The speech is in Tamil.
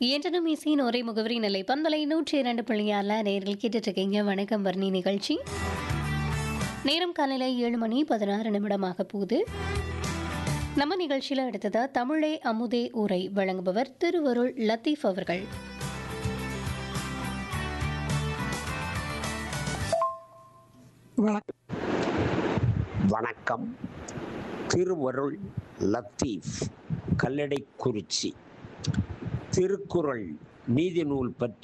என்றனும் இசையின் ஒரே முகவரி நிலை பண்பலை நூற்றி இரண்டு புள்ளியால நேரில் கேட்டுட்டு இருக்கீங்க வணக்கம் வர்ணி நிகழ்ச்சி நேரம் காலையில் ஏழு மணி பதினாறு நிமிடமாக போகுது நம்ம நிகழ்ச்சியில் அடுத்ததா தமிழே அமுதே உரை வழங்குபவர் திருவருள் லத்தீஃப் அவர்கள் வணக்கம் திருவருள் லத்தீஃப் கல்லடைக்குறிச்சி திருக்குறள் நீதி நூல் பற்றி